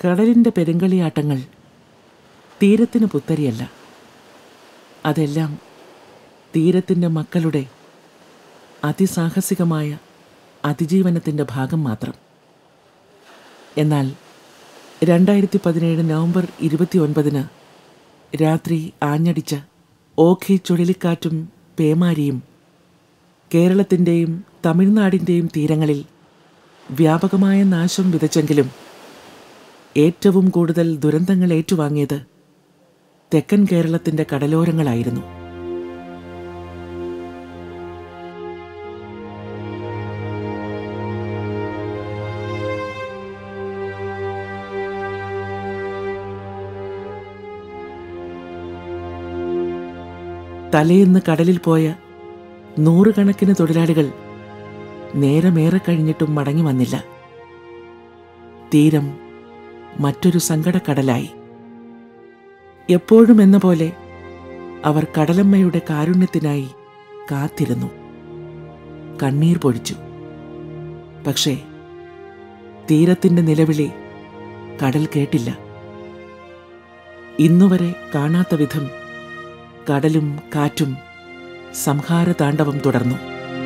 കടലിൻ്റെ പെരുങ്കളിയാട്ടങ്ങൾ തീരത്തിന് പുത്തരിയല്ല അതെല്ലാം തീരത്തിൻ്റെ മക്കളുടെ അതിസാഹസികമായ അതിജീവനത്തിൻ്റെ ഭാഗം മാത്രം എന്നാൽ രണ്ടായിരത്തി പതിനേഴ് നവംബർ ഇരുപത്തി ഒൻപതിന് രാത്രി ആഞ്ഞടിച്ച ഓഖി ചുഴലിക്കാറ്റും പേമാരിയും കേരളത്തിൻ്റെയും തമിഴ്നാടിൻ്റെയും തീരങ്ങളിൽ വ്യാപകമായ നാശം വിതച്ചെങ്കിലും ഏറ്റവും കൂടുതൽ ദുരന്തങ്ങൾ ഏറ്റുവാങ്ങിയത് തെക്കൻ കേരളത്തിൻ്റെ കടലോരങ്ങളായിരുന്നു തലേന്ന് കടലിൽ പോയ നൂറുകണക്കിന് തൊഴിലാളികൾ നേരമേറെ കഴിഞ്ഞിട്ടും മടങ്ങി വന്നില്ല തീരം മറ്റൊരു സങ്കടക്കടലായി എപ്പോഴും എന്ന പോലെ അവർ കടലമ്മയുടെ കാരുണ്യത്തിനായി കാത്തിരുന്നു കണ്ണീർ പൊഴിച്ചു പക്ഷേ തീരത്തിന്റെ നിലവിളി കടൽ കേട്ടില്ല ഇന്നുവരെ കാണാത്ത വിധം കടലും കാറ്റും സംഹാര താണ്ഡവം തുടർന്നു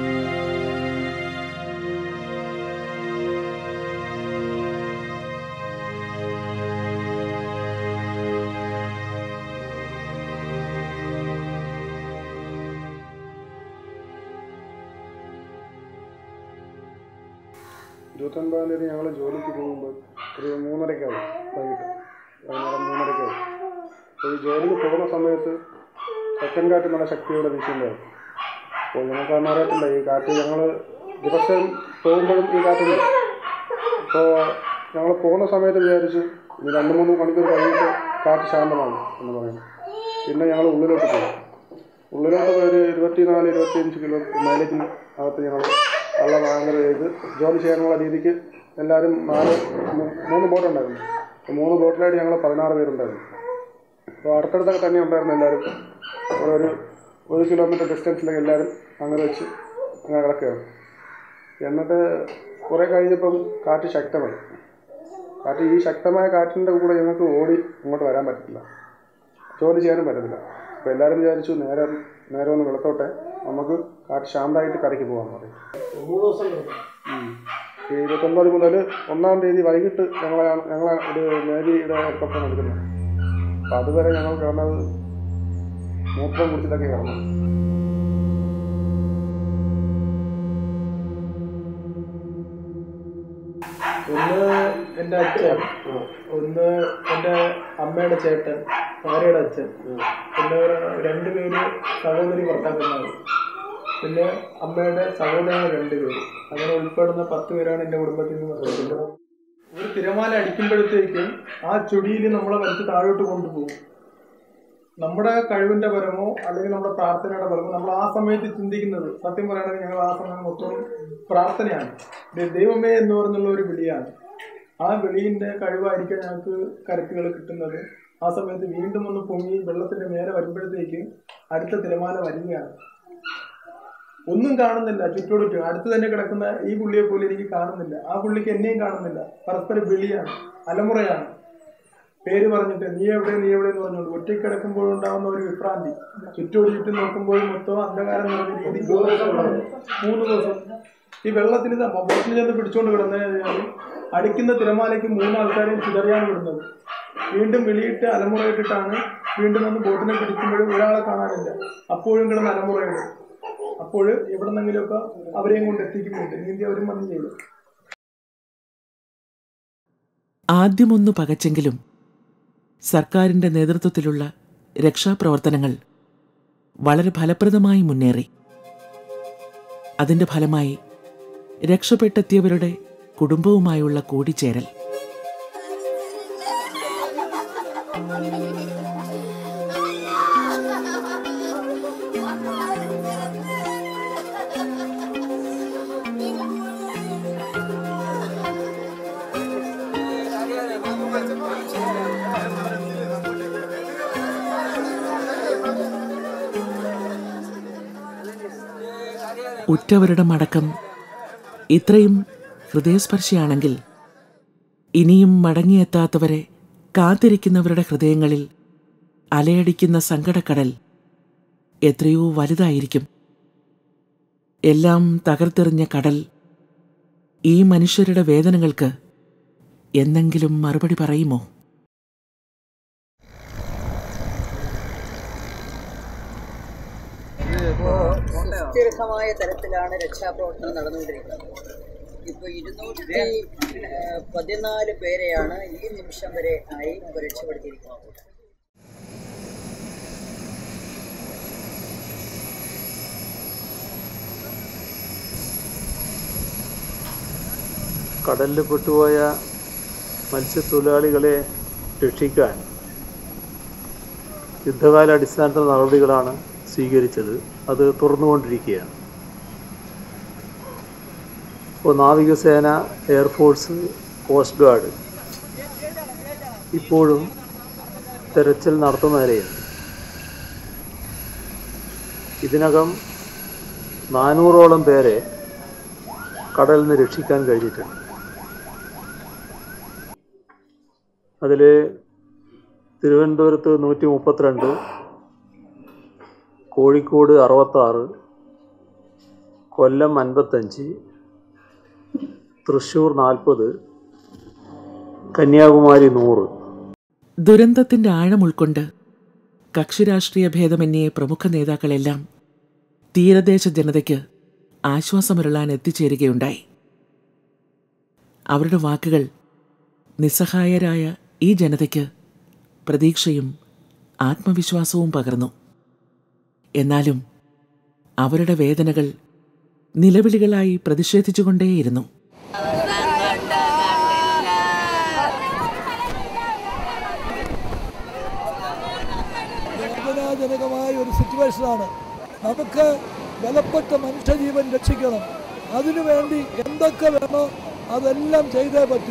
ഇരുപത്തൊൻപതാം തീയതി ഞങ്ങൾ ജോലിക്ക് പോകുമ്പോൾ ഒരു മൂന്നരയ്ക്കാവും വൈകിട്ട് വൈകുന്നേരം മൂന്നരയ്ക്കാവും അപ്പോൾ ഈ ജോലിക്ക് പോകുന്ന സമയത്ത് തെക്കൻ കാറ്റ് നല്ല ശക്തിയോടെ വീശുന്നതായിരുന്നു അപ്പോൾ ഞങ്ങൾക്ക് അന്ന് അറിയത്തില്ല ഈ കാറ്റ് ഞങ്ങൾ ദിവസം പോകുമ്പോഴും ഈ കാറ്റുണ്ട് അപ്പോൾ ഞങ്ങൾ പോകുന്ന സമയത്ത് വിചാരിച്ചു ഇനി രണ്ട് മൂന്ന് മണിക്കൂർ കഴിഞ്ഞിട്ട് കാറ്റ് ശാന്തമാകും എന്ന് പറയുന്നു പിന്നെ ഞങ്ങൾ ഉള്ളിലോട്ട് പോയി ഉള്ളിലോട്ട് പോയി ഒരു ഇരുപത്തിനാല് ഇരുപത്തിയഞ്ച് കിലോ മൈലേജിന് അകത്ത് ഞങ്ങൾ വെള്ളം ആങ്കർ ചെയ്ത് ജോലി ചെയ്യാനുള്ള രീതിക്ക് എല്ലാവരും നാല് മൂ- മൂന്ന് ബോട്ടുണ്ടായിരുന്നു അപ്പോൾ മൂന്ന് ബോട്ടിലായിട്ട് ഞങ്ങൾ പതിനാറ് പേരുണ്ടായിരുന്നു അപ്പോൾ അടുത്തടുത്തൊക്കെ തന്നെ ഉണ്ടായിരുന്നു എല്ലാവരും ഒരു ഒരു ഒരു കിലോമീറ്റർ ഡിസ്റ്റൻസിലൊക്കെ എല്ലാവരും അങ്ങനെ വെച്ച് അങ്ങനെ കിടക്കുകയാണ് എന്നിട്ട് കുറേ കഴിഞ്ഞപ്പം കാറ്റ് ശക്തമായി കാറ്റ് ഈ ശക്തമായ കാറ്റിൻ്റെ കൂടെ ഞങ്ങൾക്ക് ഓടി ഇങ്ങോട്ട് വരാൻ പറ്റത്തില്ല ജോലി ചെയ്യാനും പറ്റത്തില്ല അപ്പോൾ എല്ലാവരും വിചാരിച്ചു നേരെ നേരെ ഒന്ന് വെളുത്തോട്ടെ നമുക്ക് കാറ്റ് ശാന്തമായിട്ട് കരയ്ക്ക് പോകാമെന്ന് പറയും ഉം. ഈ ഇരുപത്തൊമ്പത് മുതൽ ഒന്നാം തീയതി വൈകിട്ട് ഞങ്ങളെ ഞങ്ങളെ ഒരു നേവിയുടെ ഹെലികോപ്റ്റർ എടുക്കുന്നത് അപ്പം അതുവരെ ഞങ്ങൾ കിടന്നത് മൂത്രം കുടിച്ചിട്ടൊക്കെ കിടന്നു ഒന്ന് എൻ്റെ അച്ഛൻ ഒന്ന് എൻ്റെ അമ്മയുടെ ചേട്ടൻ ഭാര്യയുടെ അച്ഛൻ പിന്നെ ഒരു രണ്ടുപേര് സഹോദരി ഭർത്താക്കന്മാർ പിന്നെ അമ്മയുടെ സഹോദരങ്ങൾ രണ്ടുപേര് അങ്ങനെ ഉൾപ്പെടുന്ന പത്ത് പേരാണ് എൻ്റെ കുടുംബത്തിൽ നിന്ന് മരിച്ചിട്ടുള്ളത് ഒരു തിരമാല അടിക്കുമ്പോഴത്തേക്കും ആ ചുടിയിൽ നമ്മളെ വലിച്ച് താഴോട്ട് കൊണ്ടുപോകും നമ്മുടെ കഴിവിന്റെ പരമോ അല്ലെങ്കിൽ നമ്മുടെ പ്രാർത്ഥനയുടെ പരമോ നമ്മൾ ആ സമയത്ത് ചിന്തിക്കുന്നത് സത്യം പറയുകയാണെങ്കിൽ ഞങ്ങൾ ആ സമയം മൊത്തം പ്രാർത്ഥനയാണ് ദൈ- ദൈവമേ എന്ന് പറഞ്ഞുള്ള ഒരു വിളിയാണ് ആ വിളിയുടെ കഴിവായിരിക്കും ഞങ്ങൾക്ക് കരക്കുകൾ കിട്ടുന്നത് ആ സമയത്ത് വീണ്ടും ഒന്ന് പൊങ്ങി വെള്ളത്തിന്റെ മേലെ വരുമ്പോഴത്തേക്ക് അടുത്ത തിരമാല വരികയാണ് ഒന്നും കാണുന്നില്ല ചുറ്റോട് ചുറ്റും അടുത്ത് തന്നെ കിടക്കുന്ന ഈ പുള്ളിയെ പോലും എനിക്ക് കാണുന്നില്ല ആ പുള്ളിക്ക് എന്നെയും കാണുന്നില്ല പരസ്പരം വിളിയാണ് അലമുറയാണ് പേര് പറഞ്ഞിട്ട് നീ എവിടെ നീ എവിടെ എന്ന് പറഞ്ഞുകൊണ്ട് ഒറ്റയ്ക്ക് കിടക്കുമ്പോഴുണ്ടാവുന്ന ഒരു വിഭ്രാന്തി ചുറ്റോട് ചുറ്റും നോക്കുമ്പോൾ മൊത്തം അന്ധകാരം നിറഞ്ഞ രീതിക്ക് മൂന്ന് ദിവസം ഈ വെള്ളത്തിൽ ഇത് ബോട്ടിൽ ചെന്ന് പിടിച്ചുകൊണ്ട് കിടന്നു കഴിഞ്ഞാൽ അടിക്കുന്ന തിരമാലയ്ക്ക് മൂന്ന് ആൾക്കാരെയും ചിതറിയാണ് വിടുന്നത് വീണ്ടും വിളിയിട്ട് അലമുറയിട്ടിട്ടാണ് വീണ്ടും വന്ന് ബോട്ടിനെ പിടിക്കുമ്പോഴും ഒരാളെ കാണാനില്ല അപ്പോഴും കിടന്ന് അലമുറയിടും അപ്പോൾ എവിടെ നിന്നെങ്കിലുമൊക്കെ അവരെയും കൊണ്ട് എത്തിക്കുന്നുണ്ട് നീന്തി അവരും വന്ന് ചെയ്തു ആദ്യമൊന്നു പകച്ചെങ്കിലും സർക്കാരിൻ്റെ നേതൃത്വത്തിലുള്ള രക്ഷാപ്രവർത്തനങ്ങൾ വളരെ ഫലപ്രദമായി മുന്നേറി അതിൻ്റെ ഫലമായി രക്ഷപ്പെട്ടെത്തിയവരുടെ കുടുംബവുമായുള്ള കൂടിച്ചേരൽ ഉറ്റവരുടെ മടക്കം ഇത്രയും ഹൃദയസ്പർശിയാണെങ്കിൽ ഇനിയും മടങ്ങിയെത്താത്തവരെ കാത്തിരിക്കുന്നവരുടെ ഹൃദയങ്ങളിൽ അലയടിക്കുന്ന സങ്കടക്കടൽ എത്രയോ വലുതായിരിക്കും എല്ലാം തകർത്തെറിഞ്ഞ കടൽ ഈ മനുഷ്യരുടെ വേദനകൾക്ക് എന്നെങ്കിലും മറുപടി പറയുമോ ഇപ്പോൾ സുസ്ഥിരമായ തരത്തിലാണ് രക്ഷാപ്രവർത്തനം നടന്നുകൊണ്ടിരിക്കുന്നത് ഇപ്പോൾ ഇരുന്നൂറ്റി ഏഹ്, പതിനാല് പേരെയാണ് ഈ നിമിഷം വരെ ആയി ഇപ്പോൾ രക്ഷപ്പെടുത്തിയിരിക്കുന്നത് കടലിൽ പെട്ടുപോയ മത്സ്യത്തൊഴിലാളികളെ രക്ഷിക്കാൻ യുദ്ധകാല അടിസ്ഥാനത്തിൽ നടപടികളാണ് സ്വീകരിച്ചത് അത് തുറന്നുകൊണ്ടിരിക്കുകയാണ് ഇപ്പോൾ നാവികസേന എയർഫോഴ്സ് കോസ്റ്റ് ഗാർഡ് ഇപ്പോഴും തെരച്ചിൽ നടത്തുന്ന നിലയുണ്ട് ഇതിനകം നാനൂറോളം പേരെ കടലിൽ നിന്ന് രക്ഷിക്കാൻ കഴിഞ്ഞിട്ടുണ്ട് അതിൽ തിരുവനന്തപുരത്ത് നൂറ്റി മുപ്പത്തിരണ്ട് കോഴിക്കോട് അറുപത്താറ് കൊല്ലം അൻപത്തഞ്ച് തൃശ്ശൂർ നാൽപ്പത് കന്യാകുമാരി നൂറ് ദുരന്തത്തിന്റെ ആഴം ഉൾക്കൊണ്ട് കക്ഷിരാഷ്ട്രീയ ഭേദമന്യേ പ്രമുഖ നേതാക്കളെല്ലാം തീരദേശ ജനതയ്ക്ക് ആശ്വാസമരുളാൻ എത്തിച്ചേരുകയുണ്ടായി അവരുടെ വാക്കുകൾ നിസ്സഹായരായ ഈ ജനതയ്ക്ക് പ്രതീക്ഷയും ആത്മവിശ്വാസവും പകർന്നു എന്നാലും അവരുടെ വേദനകൾ നിലവിളികളായി പ്രതിഷേധിച്ചുകൊണ്ടേയിരുന്നു വേദനാജനകമായ ഒരു സിറ്റുവേഷനാണ് നമുക്ക് വിലപ്പെട്ട മനുഷ്യജീവൻ രക്ഷിക്കണം അതിനുവേണ്ടി എന്തൊക്കെ വേണോ അതെല്ലാം ചെയ്തേ പറ്റൂ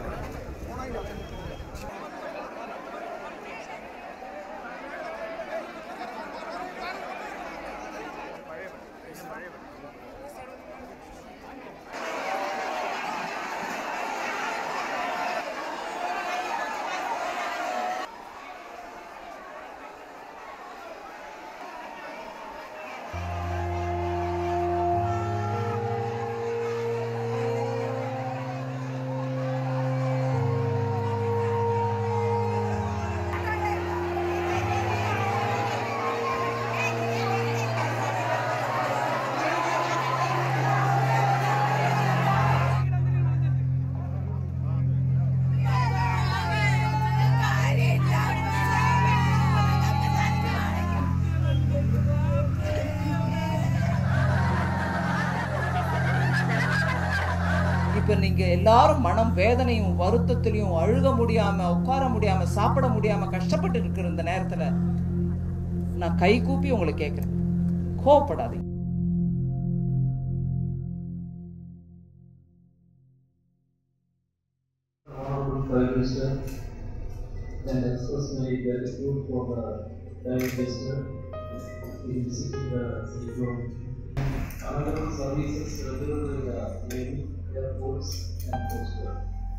இப்போ நீங்கள் எல்லாரும் மனம் வேதனையும் வருத்தத்திலையும் அழுக முடியாமல் உட்கார முடியாமல் சாப்பிட முடியாமல் கஷ்டப்பட்டு இருக்கிற இந்த நேரத்தில் நான் கை கூப்பி உங்களை கேட்குறேன் கோவப்படாதீங்க Honorable Prime Minister, and express my gratitude for the Prime Minister in visiting the city Honorable services rendered by the Navy, Air Force, and Coast Guard.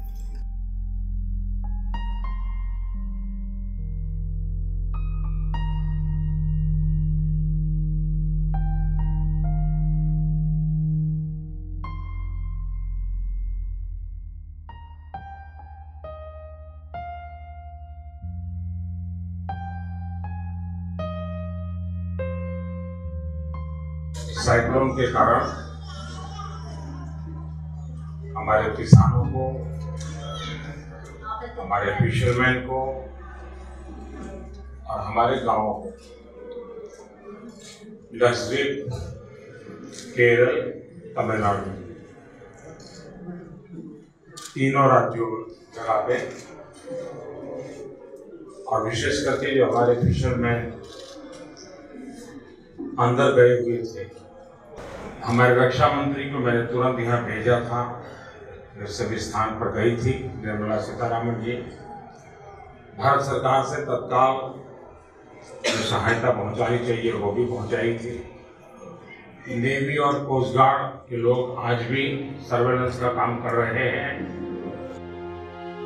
Cyclone के कारण हमारे किसानों को हमारे फिशरमैन को और हमारे गांवों को लक्षद्वीप केरल तमिलनाडु तीनों राज्यों जगह पे और विशेष करके जो हमारे फिशरमैन अंदर गए हुए थे हमारे रक्षा मंत्री को मैंने तुरंत यहाँ भेजा था वे सभी स्थान पर गई थी निर्मला सीतारामन जी भारत सरकार से तत्काल जो सहायता पहुंचानी चाहिए वो भी पहुंचाई थी नेवी और कोस्ट गार्ड के लोग आज भी सर्वेलेंस का काम कर रहे हैं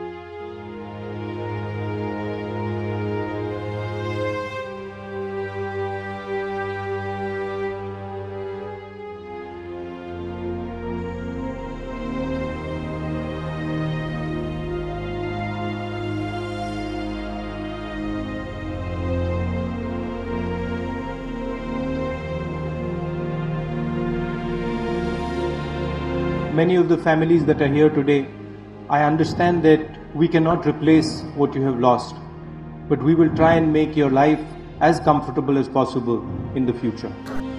many of the families that are here today, I understand that we cannot replace what you have lost, but we will try and make your life as comfortable as possible in the future.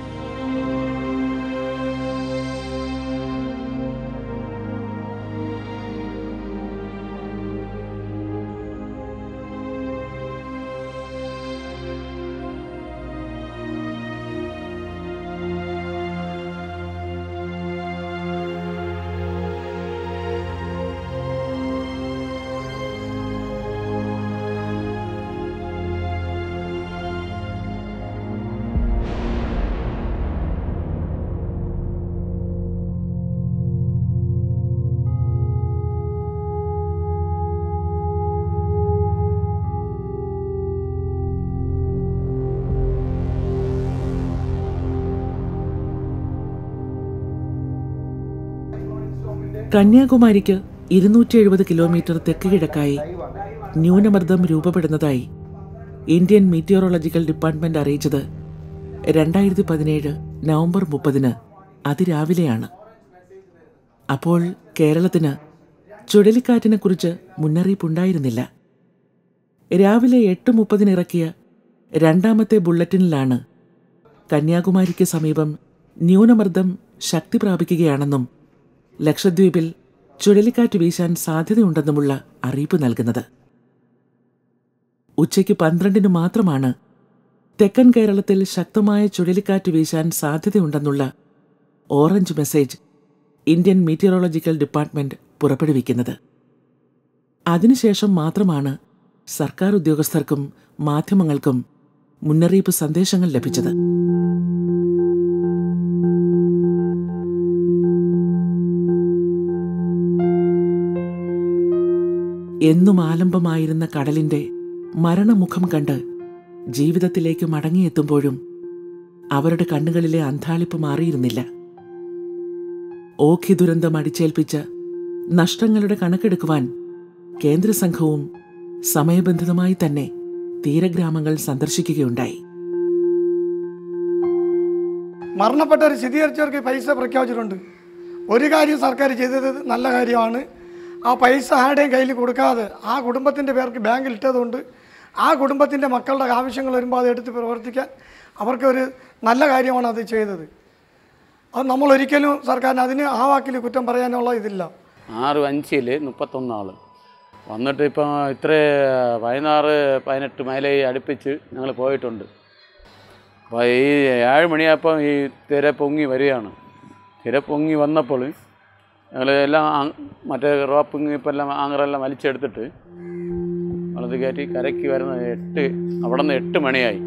കന്യാകുമാരിക്ക് ഇരുന്നൂറ്റി എഴുപത് kilometre തെക്ക് കിഴക്കായി ന്യൂനമർദ്ദം രൂപപ്പെടുന്നതായി Indian meteorological department അറിയിച്ചത് രണ്ടായിരത്തി പതിനേഴ് November മുപ്പതിന് അതിരാവിലെയാണ് അപ്പോൾ കേരളത്തിന് ചുഴലിക്കാറ്റിനെക്കുറിച്ച് മുന്നറിയിപ്പുണ്ടായിരുന്നില്ല രാവിലെ എട്ട് മുപ്പതിന് ഇറക്കിയ രണ്ടാമത്തെ ബുള്ളറ്റിനിലാണ് കന്യാകുമാരിക്ക് സമീപം ന്യൂനമർദ്ദം ശക്തി പ്രാപിക്കുകയാണെന്നും ലക്ഷദ്വീപിൽ ചുഴലിക്കാറ്റ് വീശാൻ സാധ്യതയുണ്ടെന്നുമുള്ള അറിയിപ്പ് നൽകുന്നത് ഉച്ചയ്ക്ക് പന്ത്രണ്ടിന് മാത്രമാണ് തെക്കൻ കേരളത്തിൽ ശക്തമായ ചുഴലിക്കാറ്റ് വീശാൻ സാധ്യതയുണ്ടെന്നുള്ള orange message Indian meteorological department പുറപ്പെടുവിക്കുന്നത് അതിനുശേഷം മാത്രമാണ് സർക്കാർ ഉദ്യോഗസ്ഥർക്കും മാധ്യമങ്ങൾക്കും മുന്നറിയിപ്പ് സന്ദേശങ്ങൾ ലഭിച്ചത് എന്നും ആലംബമായിരുന്ന കടലിന്റെ മരണമുഖം കണ്ട് ജീവിതത്തിലേക്ക് മടങ്ങിയെത്തുമ്പോഴും അവരുടെ കണ്ണുകളിലെ അന്താളിപ്പ് മാറിയിരുന്നില്ല ഓഖി ദുരന്തം അടിച്ചേൽപ്പിച്ച നഷ്ടങ്ങളുടെ കണക്കെടുക്കുവാൻ കേന്ദ്ര സംഘവും സമയബന്ധിതമായി തന്നെ തീരഗ്രാമങ്ങൾ സന്ദർശിക്കുകയുണ്ടായി മരണപ്പെട്ടവർ സ്ഥിരീകരിച്ചവർക്ക് പൈസ പ്രഖ്യാപിച്ചിട്ടുണ്ട് ഒരു കാര്യം സർക്കാർ ചെയ്തത് നല്ല കാര്യമാണ് ആ പൈസ ആരുടെയും കയ്യിൽ കൊടുക്കാതെ ആ കുടുംബത്തിൻ്റെ പേർക്ക് ബാങ്കിൽ ഇട്ടതുകൊണ്ട് ആ കുടുംബത്തിൻ്റെ മക്കളുടെ ആവശ്യങ്ങൾ വരുമ്പോൾ അത് എടുത്ത് പ്രവർത്തിക്കാൻ അവർക്കൊരു നല്ല കാര്യമാണ് അത് ചെയ്തത് അത് നമ്മൾ ഒരിക്കലും സർക്കാരിന് അതിന് ആ വാക്കിൽ കുറ്റം പറയാനുള്ള ഇതില്ല ആറ് അഞ്ചിൽ മുപ്പത്തൊന്നാൾ വന്നിട്ട് ഇപ്പം ഇത്ര പതിനാറ് പതിനെട്ട് മൈലായി അടുപ്പിച്ച് ഞങ്ങൾ പോയിട്ടുണ്ട് അപ്പോൾ ഈ ഏഴ് മണിയായപ്പം ഈ തിര പൊങ്ങി വരികയാണ് തിര പൊങ്ങി വന്നപ്പോൾ ഞങ്ങൾ എല്ലാം ആ- മറ്റേ റോപ്പിങ് ഇപ്പം എല്ലാം ആങ്ങറെല്ലാം വലിച്ചെടുത്തിട്ട് നമ്മളത് കയറ്റി കരയ്ക്ക് വരുന്നത് എട്ട് അവിടെ നിന്ന് എട്ട് മണിയായി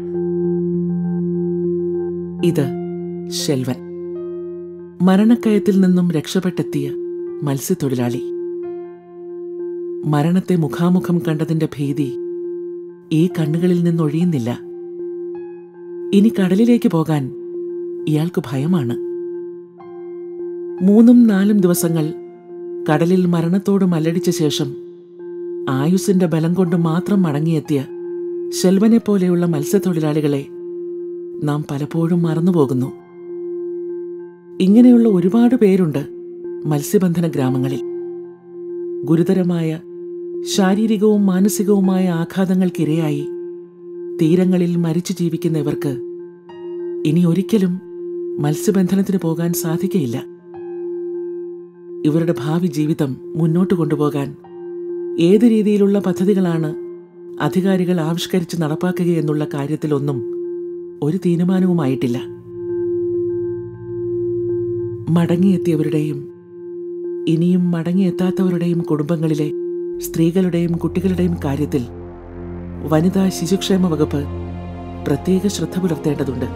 ഇത് ശെൽവൻ മരണക്കയത്തിൽ നിന്നും രക്ഷപ്പെട്ടെത്തിയ മത്സ്യത്തൊഴിലാളി മരണത്തെ മുഖാമുഖം കണ്ടതിന്റെ ഭീതി ഈ കണ്ണുകളിൽ നിന്നൊഴിയുന്നില്ല ഇനി കടലിലേക്ക് പോകാൻ ഇയാൾക്ക് ഭയമാണ് മൂന്നും നാലും ദിവസങ്ങൾ കടലിൽ മരണത്തോട് മല്ലടിച്ച ശേഷം ആയുസിന്റെ ബലം കൊണ്ട് മാത്രം മടങ്ങിയെത്തിയ ശെൽവനെ പോലെയുള്ള മത്സ്യത്തൊഴിലാളികളെ നാം പലപ്പോഴും മറന്നുപോകുന്നു ഇങ്ങനെയുള്ള ഒരുപാട് പേരുണ്ട് മത്സ്യബന്ധന ഗ്രാമങ്ങളിൽ ഗുരുതരമായ ശാരീരികവും മാനസികവുമായ ആഘാതങ്ങൾക്കിരയായി തീരങ്ങളിൽ മരിച്ചു ജീവിക്കുന്ന ഇവർക്ക് ഇനി ഒരിക്കലും മത്സ്യബന്ധനത്തിന് പോകാൻ സാധിക്കയില്ല ഇവരുടെ ഭാവി ജീവിതം മുന്നോട്ട് കൊണ്ടുപോകാൻ ഏത് രീതിയിലുള്ള പദ്ധതികളാണ് അധികാരികൾ ആവിഷ്കരിച്ച് നടപ്പാക്കുകയെന്നുള്ള കാര്യത്തിലൊന്നും ഒരു തീരുമാനവുമായിട്ടില്ല മടങ്ങിയെത്തിയവരുടെയും ഇനിയും മടങ്ങിയെത്താത്തവരുടെയും കുടുംബങ്ങളിലെ സ്ത്രീകളുടെയും കുട്ടികളുടെയും കാര്യത്തിൽ വനിതാ ശിശുക്ഷേമ വകുപ്പ് പ്രത്യേക ശ്രദ്ധ പുലർത്തേണ്ടതുണ്ട്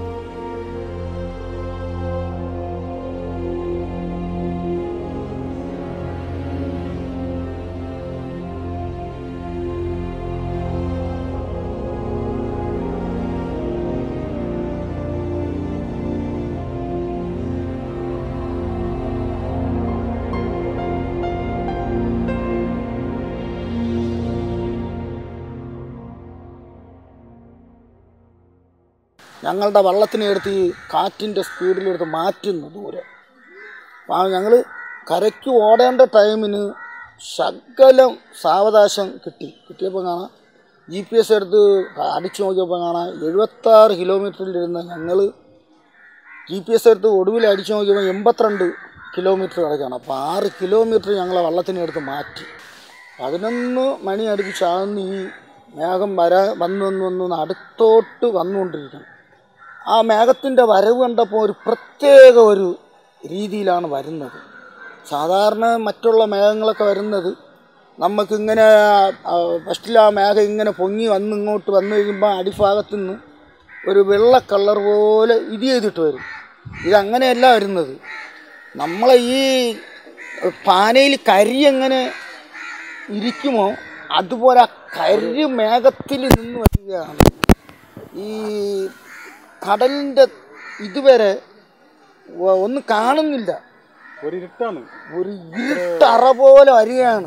ഞങ്ങളുടെ വള്ളത്തിനെ എടുത്ത് ഈ കാറ്റിൻ്റെ സ്പീഡിലെടുത്ത് മാറ്റുന്നു ദൂരെ അപ്പോൾ ഞങ്ങൾ കരയ്ക്ക് ഓടേണ്ട ടൈമിന് ശകലം സാവകാശം കിട്ടി കിട്ടിയപ്പോൾ കാണാം ജി പി എസ് എടുത്ത് അടിച്ചു നോക്കിയപ്പോൾ കാണാം എഴുപത്താറ് കിലോമീറ്ററിലിരുന്ന ഞങ്ങൾ ജി പി എസ് എടുത്ത് ഒടുവിൽ അടിച്ചു നോക്കിയപ്പോൾ എൺപത്തിരണ്ട് കിലോമീറ്റർ കിടക്കുകയാണ് അപ്പോൾ ആറ് കിലോമീറ്റർ ഞങ്ങളെ വള്ളത്തിനെ എടുത്ത് മാറ്റി പതിനൊന്ന് മണി അടുപ്പിച്ചാകുന്ന ഈ മേഘം വരാ വന്ന് വന്ന് വന്ന് അടുത്തോട്ട് വന്നുകൊണ്ടിരിക്കണം ആ മേഘത്തിൻ്റെ വരവ് കണ്ടപ്പോൾ ഒരു പ്രത്യേക ഒരു രീതിയിലാണ് വരുന്നത് സാധാരണ മറ്റുള്ള മേഘങ്ങളൊക്കെ വരുന്നത് നമുക്കിങ്ങനെ ഫസ്റ്റിൽ ആ മേഘം ഇങ്ങനെ പൊങ്ങി വന്ന് ഇങ്ങോട്ട് വന്നു കഴിയുമ്പോൾ അടിഭാഗത്തു നിന്ന് ഒരു വെള്ള കളർ പോലെ ഇത് ചെയ്തിട്ട് വരും ഇതങ്ങനെയല്ല വരുന്നത് നമ്മളെ ഈ പാനയിൽ കരി എങ്ങനെ ഇരിക്കുമോ അതുപോലെ ആ കരി മേഘത്തിൽ നിന്ന് വരികയാണ് ഈ കടലിൻ്റെ ഇതുവരെ ഒ- ഒന്നും കാണുന്നില്ല ഒരു ഇരുട്ടാണ് ഒരു ഇരുട്ടറ പോലെ വരികയാണ്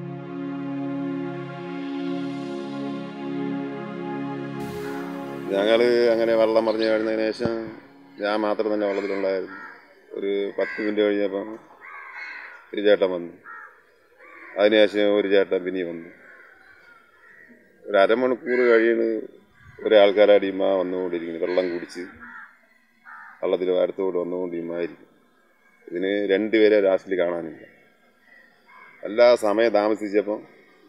ഞങ്ങൾ അങ്ങനെ വെള്ളം മറിഞ്ഞ് കഴിഞ്ഞതിന് ശേഷം ഞാൻ മാത്രം തന്നെ വെള്ളത്തിലുണ്ടായിരുന്നു ഒരു പത്ത് മിനിറ്റ് കഴിഞ്ഞപ്പം ഒരു ചേട്ടൻ വന്നു അതിനുശേഷം ഒരു ചേട്ടൻ പിന്നെ വന്നു ഒരു അരമണിക്കൂർ കഴിയുന്ന ഒരാൾക്കാരടിയുമ്മ വന്നുകൊണ്ടിരിക്കുന്നു വെള്ളം കുടിച്ച് വള്ളത്തിൽ അടുത്തോട്ട് വന്നുകൊണ്ടിരിക്കുമായിരിക്കും ഇതിന് രണ്ടുപേരെ ലാസ്റ്റിൽ കാണാനില്ല എല്ലാ സമയം താമസിച്ചപ്പം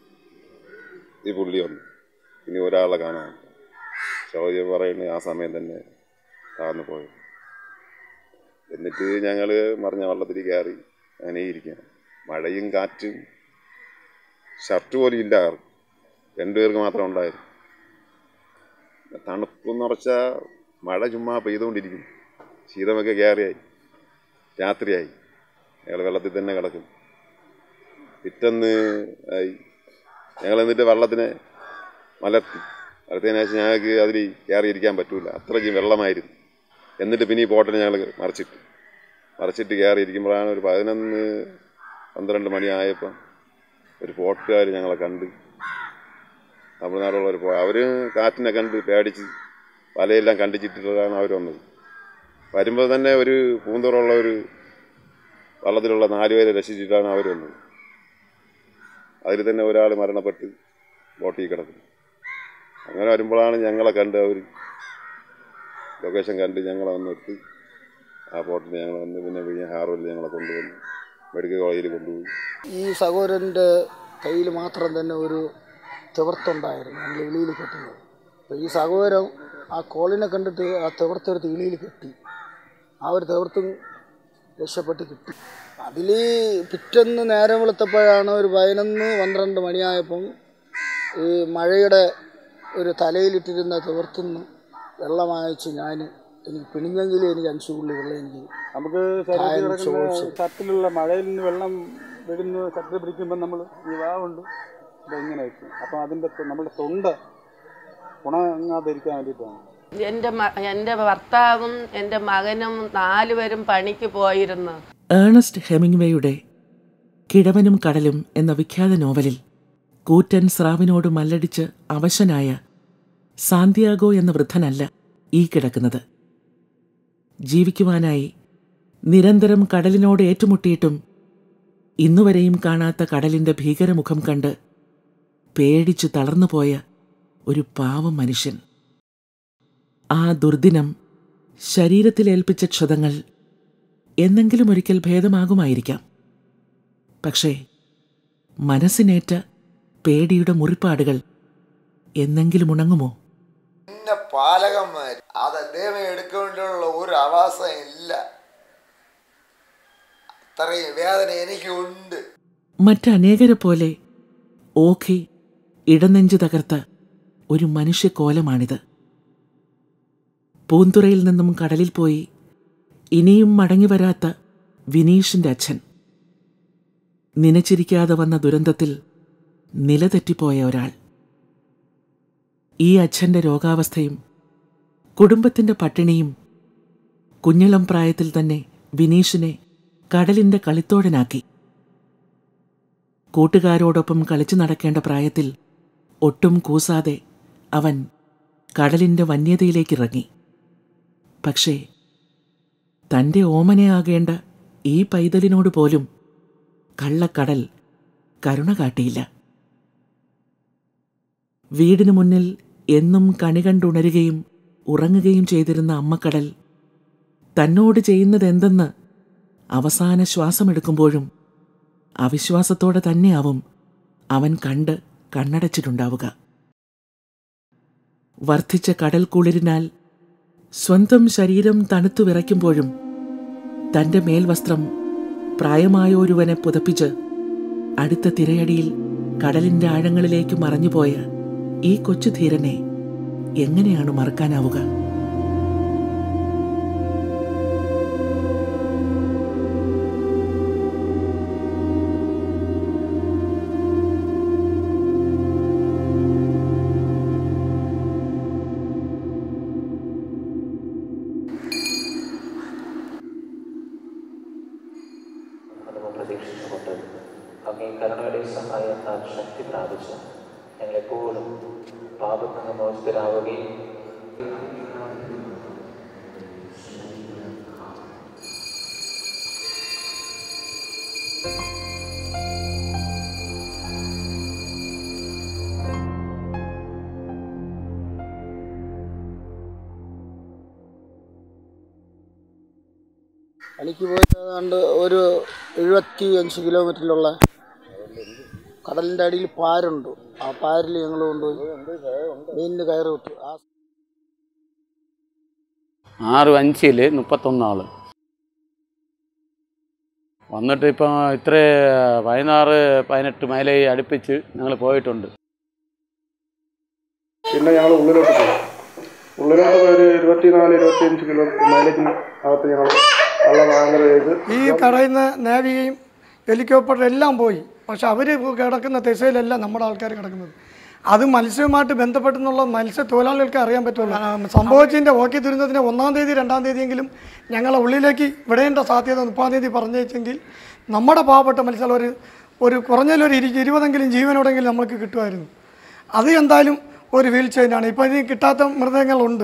ഈ പുള്ളി വന്നു ഇനി ഒരാളെ കാണാനില്ല ചോദ്യം പറയുന്നത് ആ സമയം തന്നെ താഴ്ന്നു പോയി എന്നിട്ട് ഞങ്ങൾ മറിഞ്ഞ വള്ളത്തിൽ കയറി അങ്ങനെ ഇരിക്കുകയാണ് മഴയും കാറ്റും ഷർട്ട് പോലും ഇല്ല ആർക്കും രണ്ടുപേർക്ക് മാത്രം ഉണ്ടായിരുന്നു തണുപ്പെന്ന് പറഞ്ഞാൽ മഴ ചുമ്മാ പെയ്തുകൊണ്ടിരിക്കും ശീതമൊക്കെ കയറിയായി രാത്രിയായി ഞങ്ങൾ വെള്ളത്തിൽ തന്നെ കിടക്കും പിറ്റന്ന് ആയി ഞങ്ങൾ എന്നിട്ട് വെള്ളത്തിനെ മലർത്തി മലർത്തിയതിനു ശേഷം ഞങ്ങൾക്ക് അതിൽ കയറിയിരിക്കാൻ പറ്റൂല അത്രയ്ക്കും വെള്ളമായിരുന്നു എന്നിട്ട് പിന്നെ ഈ ബോട്ടിനെ ഞങ്ങൾ മറിച്ചിട്ട് മറിച്ചിട്ട് കയറിയിരിക്കുമ്പോഴാണ് ഒരു പതിനൊന്ന് പന്ത്രണ്ട് മണിയായപ്പം ഒരു ബോട്ടുകാർ ഞങ്ങളെ കണ്ട് തമിഴ്നാടുള്ളവർ പോയി അവർ കാറ്റിനെ കണ്ട് പേടിച്ച് വലയെല്ലാം കണ്ടിച്ചിട്ടിട്ടാണ് അവർ വന്നത് വരുമ്പോൾ തന്നെ ഒരു പൂന്തോറുള്ള ഒരു വള്ളത്തിലുള്ള നാലുപേരെ രക്ഷിച്ചിട്ടാണ് അവർ വന്നത് അതിൽ തന്നെ ഒരാൾ മരണപ്പെട്ട് ബോട്ടിൽ കിടക്കുന്നു അങ്ങനെ വരുമ്പോഴാണ് ഞങ്ങളെ കണ്ട് അവർ ലൊക്കേഷൻ കണ്ട് ഞങ്ങളെ വന്നെടുത്ത് ആ ബോട്ടിൽ ഞങ്ങൾ വന്ന് പിന്നെ വിഴിഞ്ഞ ഹാർബറിൽ ഞങ്ങളെ കൊണ്ടുവന്നു മെഡിക്കൽ കോളേജിൽ കൊണ്ടുപോയി ഈ സഹോദരൻ്റെ കയ്യിൽ മാത്രം തന്നെ ഒരു തിവർത്തുണ്ടായിരുന്നു നമ്മൾ ഇളിയിൽ കെട്ടുന്നത് അപ്പോൾ ഈ സഹോദരൻ ആ കോളിനെ കണ്ടിട്ട് ആ തിവർത്ത് ഇളിയിൽ കെട്ടി ആ ഒരു തിവർത്തും രക്ഷപ്പെട്ട് കിട്ടി അതിൽ പിറ്റന്ന് നേരം വെളുത്തപ്പോഴാണ് ഒരു പതിനൊന്ന് പന്ത്രണ്ട് മണിയായപ്പം ഈ മഴയുടെ ഒരു തലയിലിട്ടിരുന്ന തിവർത്തുനിന്ന് വെള്ളം വാങ്ങിച്ച് ഞാൻ എനിക്ക് പിണിഞ്ഞെങ്കിലും എനിക്ക് അഞ്ച് തുള്ളി വെള്ളം എനിക്ക് നമുക്ക് താഴെ ശരീരത്തിൽ നിന്ന് കിടക്കുന്ന ചോദിച്ചു ഷർട്ടിലുള്ള മഴയിൽ നിന്ന് വെള്ളം വീഴുന്ന ഷർട്ടിൽ പിടിക്കുമ്പോൾ നമ്മൾ ഈ വാവുണ്ട് ഇതെങ്ങനെ വെക്കും അപ്പം അതിൻ്റെ തൊ- നമ്മുടെ തൊണ്ട ഉണങ്ങാതിരിക്കാൻ വേണ്ടിയിട്ടാണ് എൻ്റെ മ എൻ്റെ ഭർത്താവും എൻ്റെ മകനും നാലുപേരും പണിക്ക് പോയിരുന്നു ഏണസ്റ്റ് ഹെമിംഗ്വേയുടെ കിഴവനും കടലും എന്ന വിഖ്യാത നോവലിൽ കൂറ്റൻ സ്രാവിനോട് മല്ലടിച്ച് അവശനായ സാന്തിയാഗോ എന്ന വൃദ്ധനല്ല ഈ കിടക്കുന്നത് ജീവിക്കുവാനായി നിരന്തരം കടലിനോട് ഏറ്റുമുട്ടിയിട്ടും ഇന്നുവരെയും കാണാത്ത കടലിന്റെ ഭീകരമുഖം കണ്ട് പേടിച്ചു തളർന്നുപോയ ഒരു പാവം മനുഷ്യൻ ആ ദുർദിനം ശരീരത്തിലേൽപ്പിച്ച ക്ഷതങ്ങൾ എന്നെങ്കിലും ഒരിക്കൽ ഭേദമാകുമായിരിക്കാം പക്ഷേ മനസ്സിനേറ്റ പേടിയുടെ മുറിപ്പാടുകൾ എന്നെങ്കിലും ഉണങ്ങുമോ പിന്നെ പാലകന്മാർ അത് അദ്ദേഹം എടുക്കേണ്ടിയുള്ള ഒരു അവകാശം ഇല്ല അത്രയും വേദന എനിക്കുണ്ട് മറ്റനേകരെ പോലെ ഓഖി ഇടനെഞ്ചു തകർത്ത ഒരു മനുഷ്യക്കോലമാണിത് പൂന്തുറയിൽ നിന്നും കടലിൽ പോയി ഇനിയും മടങ്ങി വരാത്ത വിനീഷിന്റെ അച്ഛൻ നനച്ചിരിക്കാതെ വന്ന ദുരന്തത്തിൽ നിലതെറ്റിപ്പോയ ഒരാൾ ഈ അച്ഛന്റെ രോഗാവസ്ഥയും കുടുംബത്തിന്റെ പട്ടിണിയും കുഞ്ഞിളം പ്രായത്തിൽ തന്നെ വിനീഷിനെ കടലിന്റെ കളിത്തോഴനാക്കി കൂട്ടുകാരോടൊപ്പം കളിച്ചു നടക്കേണ്ട പ്രായത്തിൽ ഒട്ടും കൂസാതെ അവൻ കടലിന്റെ വന്യതയിലേക്കിറങ്ങി പക്ഷേ തന്റെ ഓമനയാകേണ്ട ഈ പൈതലിനോട് പോലും കള്ളക്കടൽ കരുണ കാട്ടിയില്ല വീടിനു മുന്നിൽ എന്നും കണി കണ്ടുണരുകയും ഉറങ്ങുകയും ചെയ്തിരുന്ന അമ്മക്കടൽ തന്നോട് ചെയ്യുന്നതെന്തെന്ന് അവസാന ശ്വാസമെടുക്കുമ്പോഴും അവിശ്വാസത്തോടെ തന്നെയാവും അവൻ കണ്ട് കണ്ണടച്ചിട്ടുണ്ടാവുക വർദ്ധിച്ച കടൽ കുളിരിനാൽ സ്വന്തം ശരീരം തണുത്തു വിറയ്ക്കുമ്പോഴും തന്റെ മേൽവസ്ത്രം പ്രായമായൊരുവനെ പുതപ്പിച്ച് അടുത്ത തിരയടിയിൽ കടലിന്റെ ആഴങ്ങളിലേക്ക് മറഞ്ഞുപോയ ഈ കൊച്ചു ധീരനെ എങ്ങനെയാണ് മറക്കാനാവുക അനുഭവം പ്രതീക്ഷിച്ചുകൊണ്ട് അങ്ങേ കരുണയുടെ സഹായത്താൽ ശക്തി പ്രാപിച്ച് ഞങ്ങളെപ്പോഴും പാപത്തിൽ നിന്ന് മോചിതരാവുകയും പണിക്ക് പോയിട്ട് ഏതാണ്ട് ഒരു എഴുപത്തി അഞ്ച് കിലോമീറ്ററിലുള്ള കടലിൻ്റെ അടിയിൽ പാരുണ്ട് ആ പാരിൽ ഞങ്ങൾ കൊണ്ടുപോയി മീനിന് കയറ് വിട്ടു ആ ആറ് അഞ്ചിൽ മുപ്പത്തൊന്നാൾ വന്നിട്ട് ഇപ്പം ഇത്ര പതിനാറ് പതിനെട്ട് മൈലേ അടുപ്പിച്ച് ഞങ്ങൾ പോയിട്ടുണ്ട് പിന്നെ ഞങ്ങൾ ഉള്ളിലോട്ട് പോയി ഉള്ളിലോട്ട് പോയി ഒരു ഇരുപത്തിനാല് ഇരുപത്തിയഞ്ച് കിലോ മൈലേജിന് അകത്ത് ഞങ്ങൾ വള്ളം ആങ്കർ ചെയ്ത് ഈ കടയുന്ന നേവികയും ഹെലികോപ്റ്റർ എല്ലാം പോയി പക്ഷെ അവർ കിടക്കുന്ന ദിശയിലല്ല നമ്മുടെ ആൾക്കാർ കിടക്കുന്നത് അത് മത്സ്യവുമായിട്ട് ബന്ധപ്പെട്ടെന്നുള്ള മത്സ്യത്തൊഴിലാളികൾക്ക് അറിയാൻ പറ്റുള്ളൂ ആ, സംഭവിച്ചതിൻ്റെ ഓക്കെ ദുരന്തത്തിന് ഒന്നാം തീയതി രണ്ടാം തീയതിയെങ്കിലും ഞങ്ങളെ ഉള്ളിലേക്ക് വിടേണ്ട സാധ്യത മുപ്പാം തീയതി പറഞ്ഞേച്ചെങ്കിൽ നമ്മുടെ പാവപ്പെട്ട മത്സ്യം ഒരു ഒരു കുറഞ്ഞൊരു ഇരു ഇരുപതെങ്കിലും ജീവനോടെങ്കിലും നമുക്ക് കിട്ടുമായിരുന്നു അത് എന്തായാലും ഒരു വീൽ ചെയിനാണ് ഇപ്പോൾ ഇനി കിട്ടാത്ത മൃതങ്ങളുണ്ട്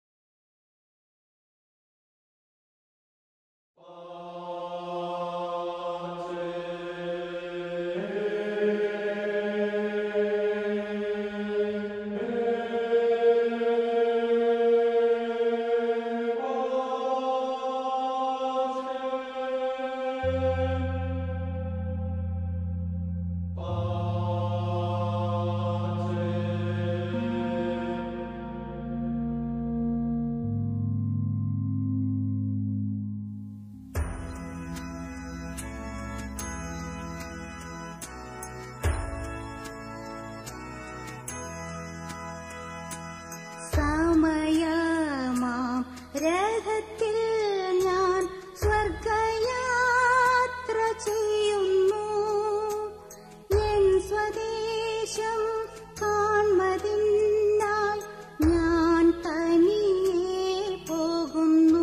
സമയമാം രഥത്തിൽ ഞാൻ സ്വർഗയാത്ര ചെയ്യുന്നു എൻ സ്വദേശം കാൺമതിനായി ഞാൻ തനിയെ പോകുന്നു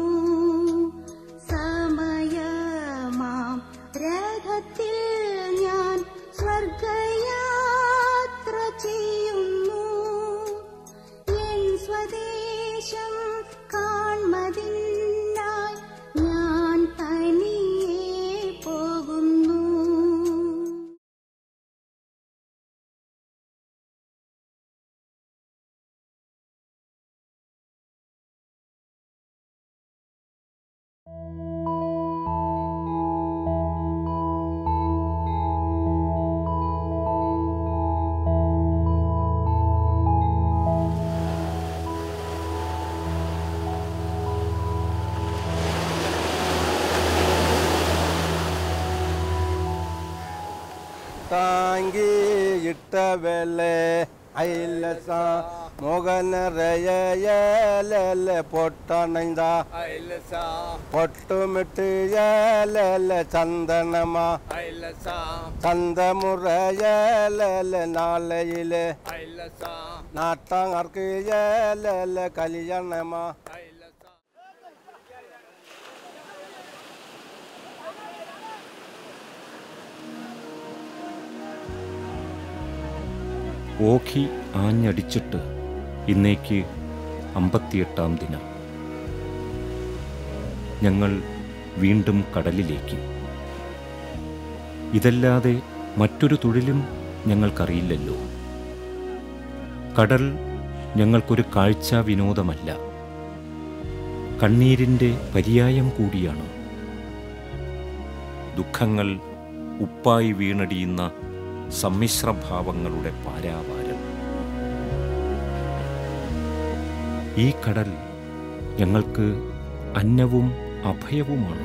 സമയമാം രഥത്തിൽ ഞാൻ സ്വർഗയാത്ര ചെയ്യുന്നു എൻ സ്വദേശം കാൺമതിനായി ഞാൻ തനിയെ പോകുന്നു താങ്കി ഇട്ട വെള്ളെ ഐലസ മുഖനറയല പൊട്ടണൈന്ത പൊട്ടുമിട്ട് ഏലല ചന്ദനമ ചന്തമുറയല നാളയില് നാട്ടങ്ങർക്ക് ഏലല കല്യാണമ ഓഖി ആഞ്ഞടിച്ചിട്ട് ഇന്നേക്ക് അമ്പത്തിയെട്ടാം ദിനം ഞങ്ങൾ വീണ്ടും കടലിലേക്ക് ഇതല്ലാതെ മറ്റൊരു തൊഴിലും ഞങ്ങൾക്കറിയില്ലല്ലോ കടൽ ഞങ്ങൾക്കൊരു കാഴ്ചാ വിനോദമല്ല കണ്ണീരിൻ്റെ പര്യായം കൂടിയാണ് ദുഃഖങ്ങൾ ഉപ്പായി വീണടിയുന്ന സമ്മിശ്രഭാവങ്ങളുടെ പാരാവാരം ഈ കടൽ ഞങ്ങൾക്ക് അന്നവും അഭയവുമാണ്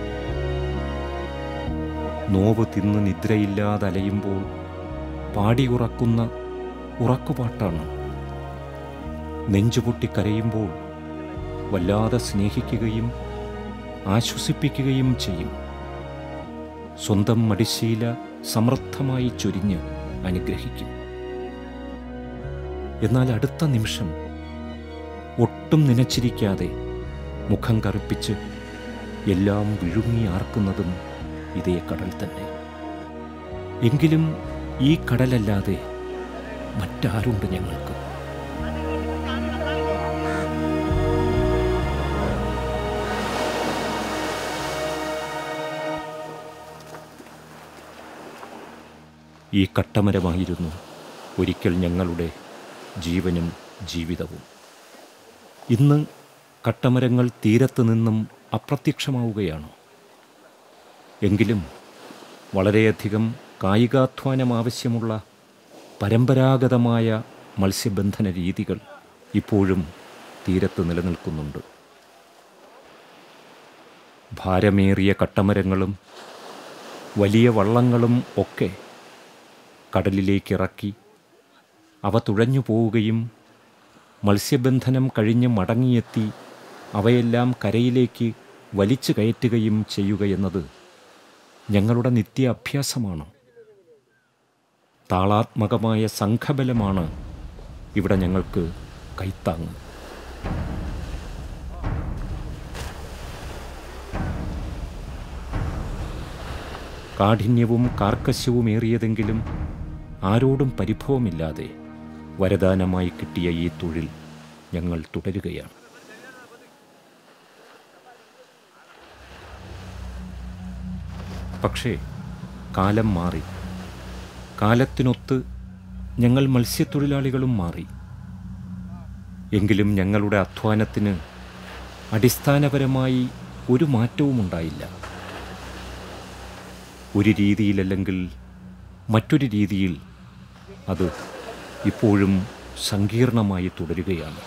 നോവ് തിന്ന് നിദ്രയില്ലാതെ അലയുമ്പോൾ പാടിയുറക്കുന്ന ഉറക്കുപാട്ടാണ് നെഞ്ചുപൊട്ടി കരയുമ്പോൾ വല്ലാതെ സ്നേഹിക്കുകയും ആശ്വസിപ്പിക്കുകയും ചെയ്യും സ്വന്തം മടിശീല സമൃദ്ധമായി ചൊരിഞ്ഞ് അനുഗ്രഹിക്കും എന്നാൽ അടുത്ത നിമിഷം ഒട്ടും നനച്ചിരിക്കാതെ മുഖം കറുപ്പിച്ച് എല്ലാം വിഴുങ്ങി ആർക്കുന്നതും ഇതേ കടൽ തന്നെ എങ്കിലും ഈ കടലല്ലാതെ മറ്റാരുണ്ട് ഞങ്ങൾക്ക് ഈ കട്ടമരമായിരുന്നു ഒരിക്കൽ ഞങ്ങളുടെ ജീവനും ജീവിതവും ഇന്ന് കട്ടമരങ്ങൾ തീരത്ത് നിന്നും അപ്രത്യക്ഷമാവുകയാണ് എങ്കിലും വളരെയധികം കായികാധ്വാനം ആവശ്യമുള്ള പരമ്പരാഗതമായ മത്സ്യബന്ധന രീതികൾ ഇപ്പോഴും തീരത്ത് നിലനിൽക്കുന്നുണ്ട് ഭാരമേറിയ കട്ടമരങ്ങളും വലിയ വള്ളങ്ങളും ഒക്കെ കടലിലേക്കിറക്കി അവ തുഴഞ്ഞു പോവുകയും മത്സ്യബന്ധനം കഴിഞ്ഞ് മടങ്ങിയെത്തി അവയെല്ലാം കരയിലേക്ക് വലിച്ചു കയറ്റുകയും ചെയ്യുകയെന്നത് ഞങ്ങളുടെ നിത്യ അഭ്യാസമാണ് താളാത്മകമായ സംഘബലമാണ് ഇവിടെ ഞങ്ങൾക്ക് കൈത്താങ്ങ് കാഠിന്യവും കാർക്കശ്യവുമേറിയതെങ്കിലും ആരോടും പരിഭവമില്ലാതെ വരദാനമായി കിട്ടിയ ഈ തൊഴിൽ ഞങ്ങൾ തുടരുകയാണ് പക്ഷേ കാലം മാറി കാലത്തിനൊത്ത് ഞങ്ങൾ മത്സ്യത്തൊഴിലാളികളും മാറി എങ്കിലും ഞങ്ങളുടെ അധ്വാനത്തിന് അടിസ്ഥാനപരമായി ഒരു മാറ്റവും ഉണ്ടായില്ല ഒരു രീതിയിലല്ലെങ്കിൽ മറ്റൊരു രീതിയിൽ അത് ഇപ്പോഴും സങ്കീർണമായി തുടരുകയാണ്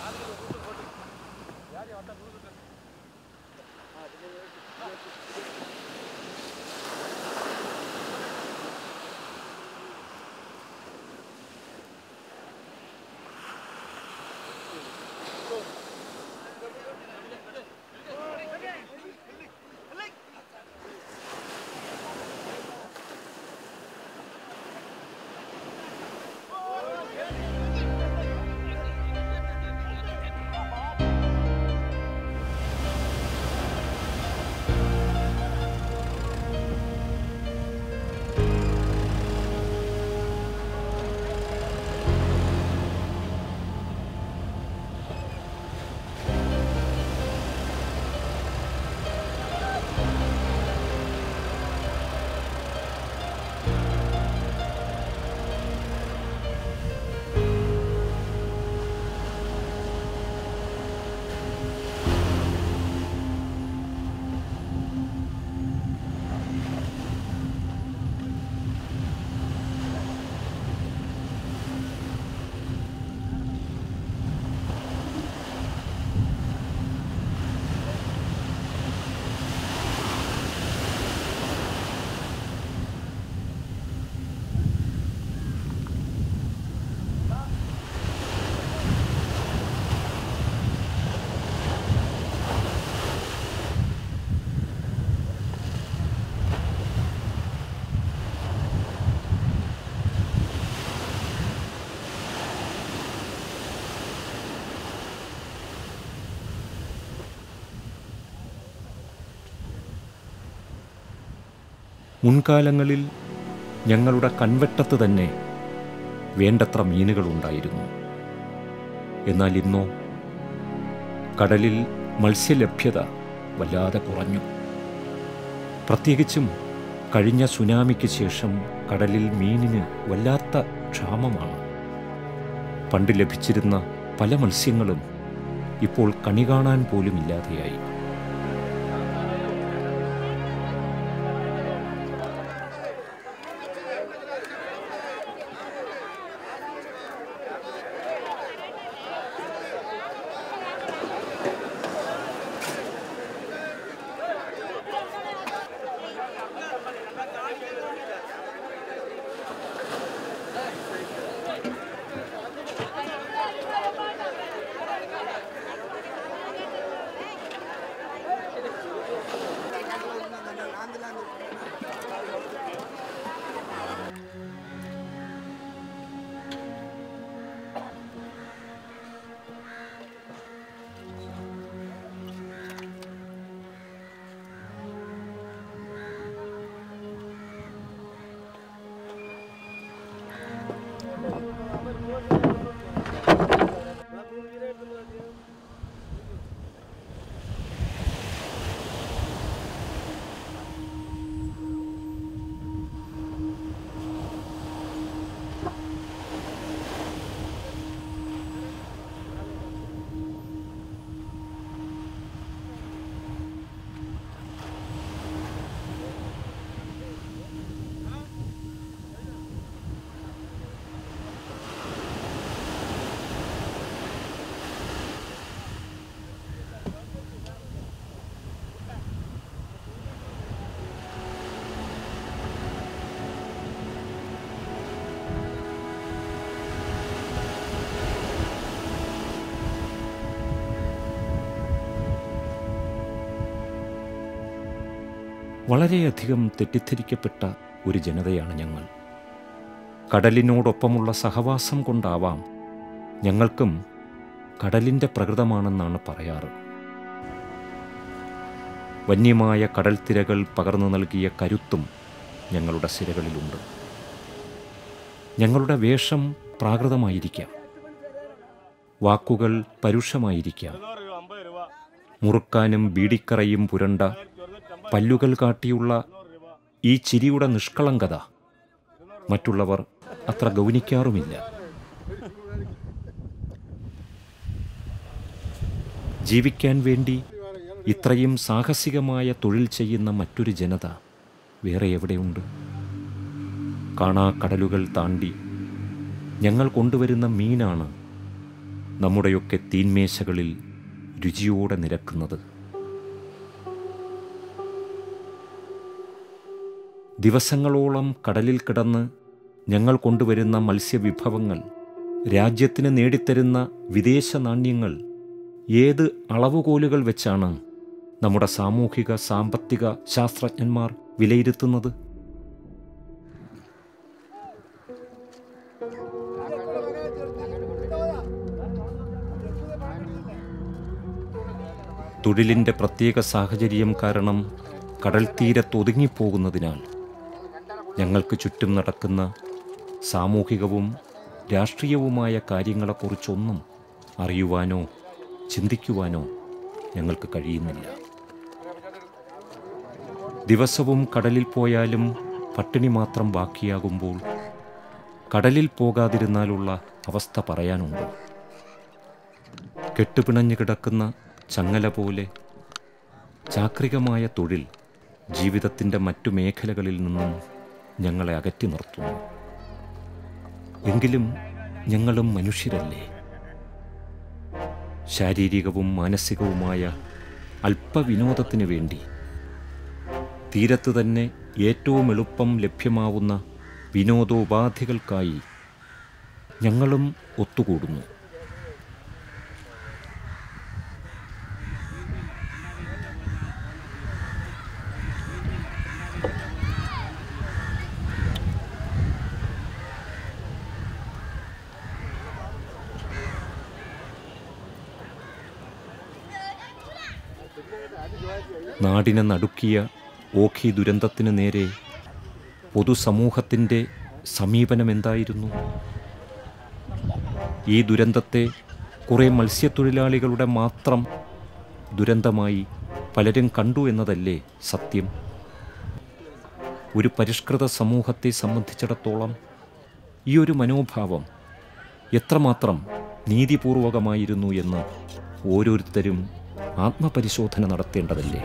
മുൻകാലങ്ങളിൽ ഞങ്ങളുടെ കൺവെട്ടത്ത് തന്നെ വേണ്ടത്ര മീനുകളുണ്ടായിരുന്നു എന്നാൽ ഇന്നോ കടലിൽ മത്സ്യലഭ്യത വല്ലാതെ കുറഞ്ഞു പ്രത്യേകിച്ചും കഴിഞ്ഞ സുനാമിക്ക് ശേഷം കടലിൽ മീനിന് വല്ലാത്ത ക്ഷാമമാണ് പണ്ട് ലഭിച്ചിരുന്ന പല മത്സ്യങ്ങളും ഇപ്പോൾ കണി കാണാൻ പോലും ഇല്ലാതെയായി വളരെയധികം തെറ്റിദ്ധരിക്കപ്പെട്ട ഒരു ജനതയാണ് ഞങ്ങൾ കടലിനോടൊപ്പമുള്ള സഹവാസം കൊണ്ടാവാം ഞങ്ങൾക്കും കടലിൻ്റെ പ്രകൃതമാണെന്നാണ് പറയാറ് വന്യമായ കടൽത്തിരകൾ പകർന്നു നൽകിയ കരുത്തും ഞങ്ങളുടെ സിരകളിലുണ്ട് ഞങ്ങളുടെ വേഷം പ്രാകൃതമായിരിക്കാം വാക്കുകൾ പരുഷമായിരിക്കാം മുറുക്കാനും ബീഡിക്കറയും പുരണ്ട പല്ലുകൾ കാട്ടിയുള്ള ഈ ചിരിയുടെ നിഷ്കളങ്കത മറ്റുള്ളവർ അത്ര ഗൗനിക്കാറുമില്ല ജീവിക്കാൻ വേണ്ടി ഇത്രയും സാഹസികമായ തൊഴിൽ ചെയ്യുന്ന മറ്റൊരു ജനത വേറെ എവിടെയുണ്ട് കാണാ കടലുകൾ താണ്ടി ഞങ്ങൾ കൊണ്ടുവരുന്ന മീനാണ് നമ്മുടെയൊക്കെ തീന്മേശകളിൽ രുചിയോടെ നിരക്കുന്നത് ദിവസങ്ങളോളം കടലിൽ കിടന്ന് ഞങ്ങൾ കൊണ്ടുവരുന്ന മത്സ്യവിഭവങ്ങൾ രാജ്യത്തിന് നേടിത്തരുന്ന വിദേശ നാണ്യങ്ങൾ ഏത് അളവുകോലുകൾ വെച്ചാണ് നമ്മുടെ സാമൂഹിക സാമ്പത്തിക ശാസ്ത്രജ്ഞന്മാർ വിലയിരുത്തുന്നത് തൊഴിലിൻ്റെ പ്രത്യേക സാഹചര്യം കാരണം കടൽ തീരത്തൊതുങ്ങിപ്പോകുന്നതിനാൽ ഞങ്ങൾക്ക് ചുറ്റും നടക്കുന്ന സാമൂഹികവും രാഷ്ട്രീയവുമായ കാര്യങ്ങളെക്കുറിച്ചൊന്നും അറിയുവാനോ ചിന്തിക്കുവാനോ ഞങ്ങൾക്ക് കഴിയുന്നില്ല ദിവസവും കടലിൽ പോയാലും പട്ടിണി മാത്രം ബാക്കിയാകുമ്പോൾ കടലിൽ പോകാതിരുന്നാലുള്ള അവസ്ഥ പറയാനുണ്ടോ കെട്ടുപിണഞ്ഞു കിടക്കുന്ന ചങ്ങല പോലെ ചാക്രികമായ തൊഴിൽ ജീവിതത്തിൻ്റെ മറ്റു മേഖലകളിൽ നിന്നും ഞങ്ങളെ അകറ്റി നിർത്തുന്നു എങ്കിലും ഞങ്ങളും മനുഷ്യരല്ലേ ശാരീരികവും മാനസികവുമായ അല്പവിനോദത്തിന് വേണ്ടി തീരത്ത് തന്നെ ഏറ്റവും എളുപ്പം ലഭ്യമാവുന്ന വിനോദോപാധികൾക്കായി ഞങ്ങളും ഒത്തുകൂടുന്നു നാടിനെ നടുക്കിയ ഓഖി ദുരന്തത്തിന് നേരെ പൊതുസമൂഹത്തിൻ്റെ സമീപനം എന്തായിരുന്നു ഈ ദുരന്തത്തെ കുറേ മത്സ്യത്തൊഴിലാളികളുടെ മാത്രം ദുരന്തമായി പലരും കണ്ടു എന്നതല്ലേ സത്യം ഒരു പരിഷ്കൃത സമൂഹത്തെ സംബന്ധിച്ചിടത്തോളം ഈ ഒരു മനോഭാവം എത്രമാത്രം നീതിപൂർവകമായിരുന്നു എന്ന് ഓരോരുത്തരും ആത്മപരിശോധന നടത്തേണ്ടതല്ലേ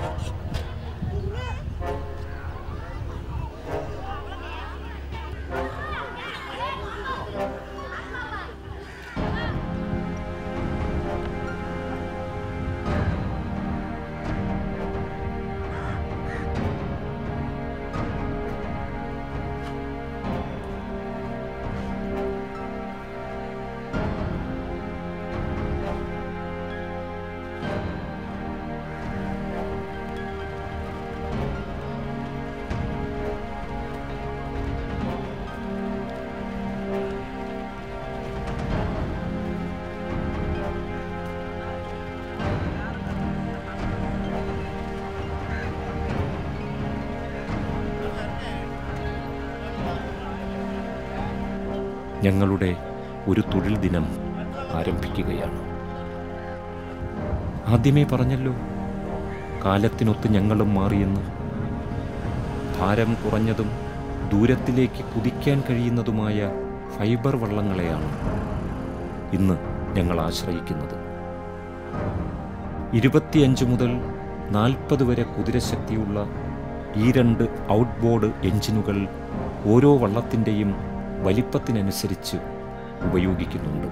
ഞങ്ങളുടെ ഒരു തൊഴിൽ ദിനം ആരംഭിക്കുകയാണ് ആദ്യമേ പറഞ്ഞല്ലോ കാലത്തിനൊത്ത് ഞങ്ങളും മാറിയെന്ന് ഭാരം കുറഞ്ഞതും ദൂരത്തിലേക്ക് കുതിക്കാൻ കഴിയുന്നതുമായ ഫൈബർ വള്ളങ്ങളെയാണ് ഇന്ന് ഞങ്ങൾ ആശ്രയിക്കുന്നത് ഇരുപത്തിയഞ്ച് മുതൽ നാൽപ്പത് വരെ കുതിരശക്തിയുള്ള ഈ രണ്ട് ഔട്ട്ബോർഡ് എഞ്ചിനുകൾ ഓരോ വള്ളത്തിൻ്റെയും വലിപ്പത്തിനനുസരിച്ച് ഉപയോഗിക്കുന്നുണ്ട്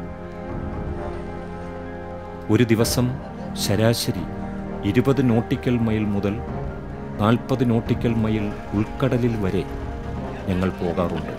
ഒരു ദിവസം ശരാശരി ഇരുപത് നോട്ടിക്കൽ മൈൽ മുതൽ നാൽപ്പത് നോട്ടിക്കൽ മൈൽ ഉൾക്കടലിൽ വരെ ഞങ്ങൾ പോകാറുണ്ട്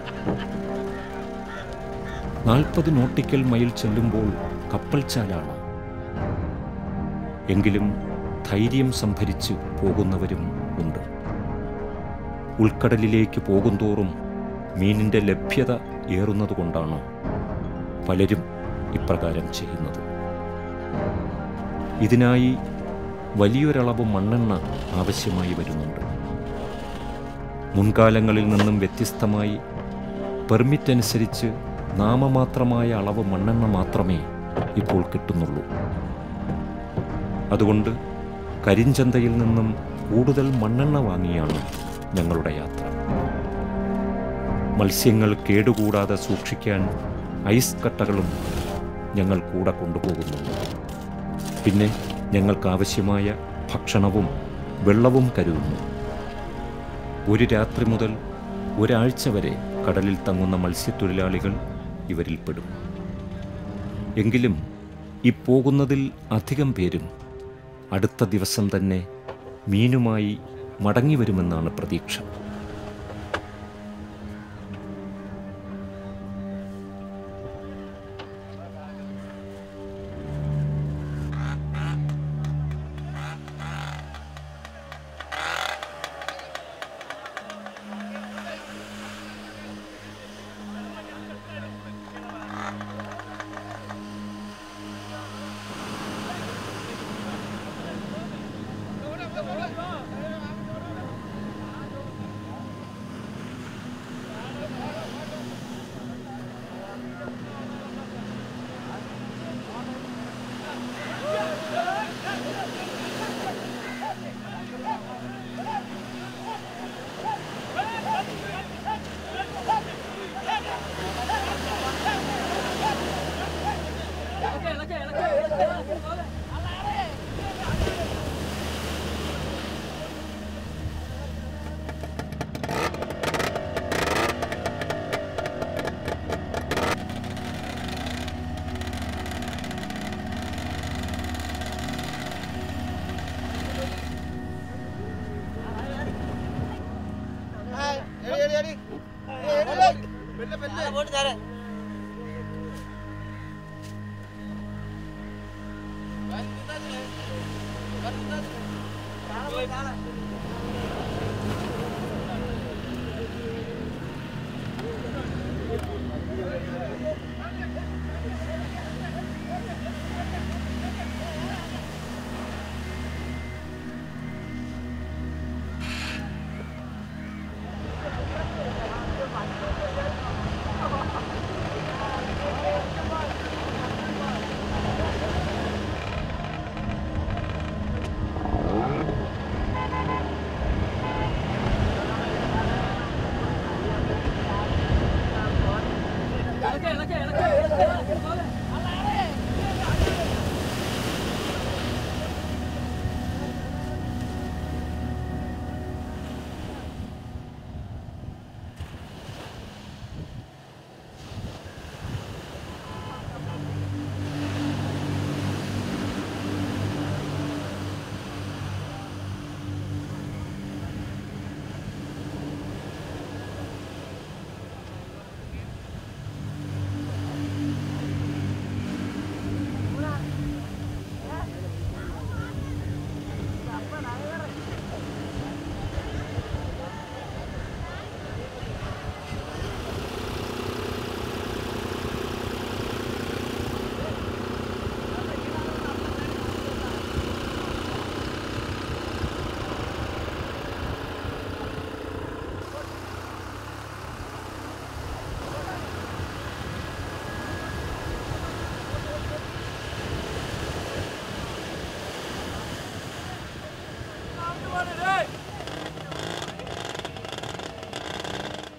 നാൽപ്പത് നോട്ടിക്കൽ മൈൽ ചെല്ലുമ്പോൾ കപ്പൽ ചാലാണ് എങ്കിലും ധൈര്യം സംഭരിച്ച് പോകുന്നവരും ഉണ്ട് ഉൾക്കടലിലേക്ക് പോകുന്തോറും മീനിൻ്റെ ലഭ്യത ഏറുന്നതുകൊണ്ടാണ് പലരും ഇപ്രകാരം ചെയ്യുന്നത് ഇതിനായി വലിയൊരളവ് മണ്ണെണ്ണ ആവശ്യമായി വരുന്നുണ്ട് മുൻകാലങ്ങളിൽ നിന്നും വ്യത്യസ്തമായി പെർമിറ്റ് അനുസരിച്ച് നാമമാത്രമായ അളവ് മണ്ണെണ്ണ മാത്രമേ ഇപ്പോൾ കിട്ടുന്നുള്ളൂ അതുകൊണ്ട് കരിഞ്ചന്തയിൽ നിന്നും കൂടുതൽ മണ്ണെണ്ണ വാങ്ങിയാണ് ഞങ്ങളുടെ യാത്ര മത്സ്യങ്ങൾ കേടുകൂടാതെ സൂക്ഷിക്കാൻ ഐസ് കട്ടകളും ഞങ്ങൾ കൂടെ കൊണ്ടുപോകുന്നുണ്ട് പിന്നെ ഞങ്ങൾക്കാവശ്യമായ ഭക്ഷണവും വെള്ളവും കരുതുന്നു ഒരു രാത്രി മുതൽ ഒരാഴ്ച വരെ കടലിൽ തങ്ങുന്ന മത്സ്യത്തൊഴിലാളികൾ ഇവരിൽപ്പെടും എങ്കിലും ഈ പോകുന്നതിൽ അധികം പേരും അടുത്ത ദിവസം തന്നെ മീനുമായി മടങ്ങി വരുമെന്നാണ് പ്രതീക്ഷ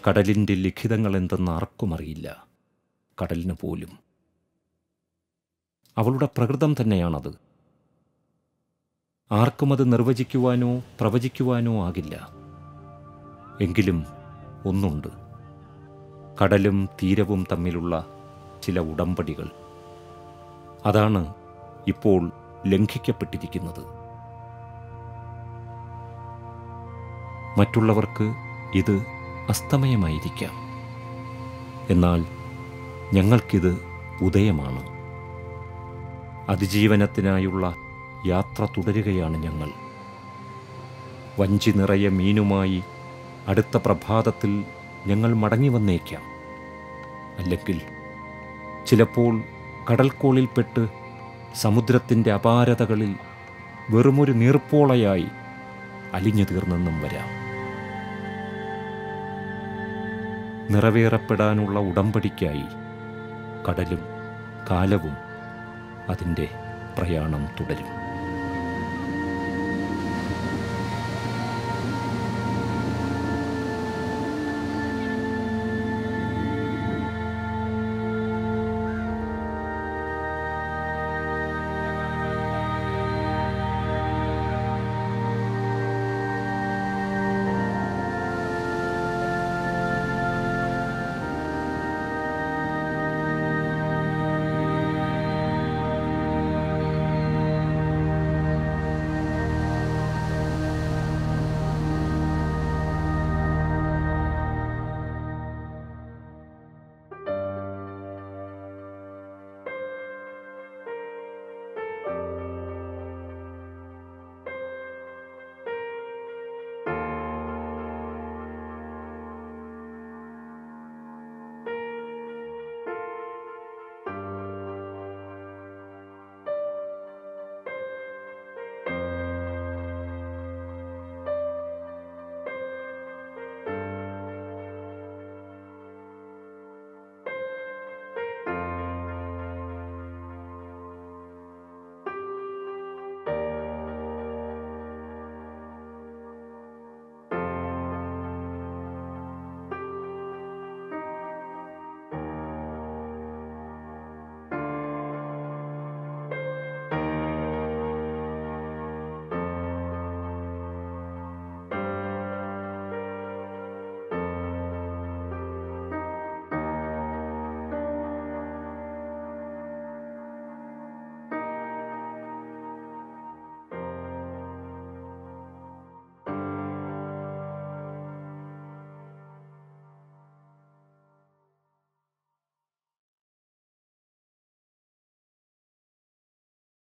കടലിൻ്റെ ലിഖിതങ്ങൾ എന്തെന്ന് ആർക്കും അറിയില്ല കടലിന് പോലും അവളുടെ പ്രകൃതം തന്നെയാണത് ആർക്കും അത് നിർവചിക്കുവാനോ പ്രവചിക്കുവാനോ ആകില്ല എങ്കിലും ഒന്നുണ്ട് കടലും തീരവും തമ്മിലുള്ള ചില ഉടമ്പടികൾ അതാണ് ഇപ്പോൾ ലംഘിക്കപ്പെട്ടിരിക്കുന്നത് മറ്റുള്ളവർക്ക് ഇത് അസ്തമയമായിരിക്കാം എന്നാൽ ഞങ്ങൾക്കിത് ഉദയമാണ് അതിജീവനത്തിനായുള്ള യാത്ര തുടരുകയാണ് ഞങ്ങൾ വഞ്ചി നിറയെ മീനുമായി അടുത്ത പ്രഭാതത്തിൽ ഞങ്ങൾ മടങ്ങി വന്നേക്കാം അല്ലെങ്കിൽ ചിലപ്പോൾ കടൽക്കോളിൽപ്പെട്ട് സമുദ്രത്തിൻ്റെ അപാരതകളിൽ വെറുമൊരു നീർപ്പോളയായി അലിഞ്ഞു തീർന്നെന്നും വരാം നിറവേറപ്പെടാനുള്ള ഉടമ്പടിക്കായി കടലും കാലവും അതിൻ്റെ പ്രയാണം തുടരും